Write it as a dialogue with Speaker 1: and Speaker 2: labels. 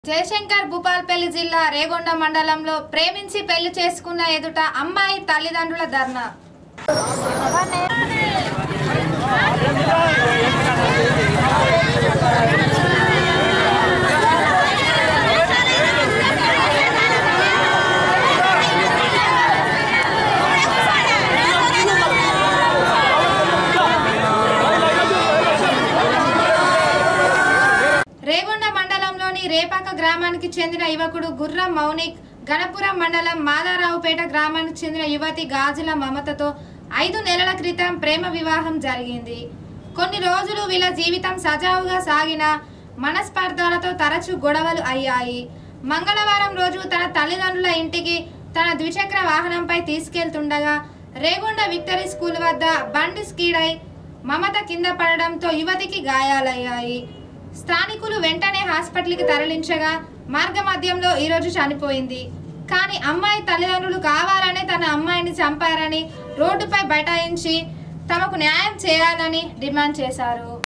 Speaker 1: జయశంకర్ భూపాల్పల్లి జిల్లా రేగొండ మండలంలో ప్రేమించి పెళ్లి చేసుకున్న ఎదుట అమ్మాయి తల్లిదండ్రుల ధర్నా రేగొండ మండలంలోని రేపాక గ్రామానికి చెందిన యువకుడు గుర్రం మౌనిక్ గణపురం మండలం మాదారావుపేట గ్రామానికి చెందిన యువతి గాజుల మమతతో ఐదు నెలల క్రితం ప్రేమ వివాహం జరిగింది కొన్ని రోజులు వీళ్ళ జీవితం సజావుగా సాగిన మనస్పర్ధాలతో తరచూ గొడవలు అయ్యాయి మంగళవారం రోజు తన తల్లిదండ్రుల ఇంటికి తన ద్విచక్ర వాహనంపై తీసుకెళ్తుండగా రేగొండ విక్టరీ స్కూల్ వద్ద బండి స్కీడై మమత కింద పడడంతో యువతికి గాయాలయ్యాయి స్థానికులు వెంటనే హాస్పిటల్కి తరలించగా మార్గ మధ్యంలో ఈరోజు చనిపోయింది కానీ అమ్మాయి తల్లిదండ్రులు కావాలనే తన అమ్మాయిని చంపారని రోడ్డుపై బైఠాయించి తమకు న్యాయం చేయాలని డిమాండ్ చేశారు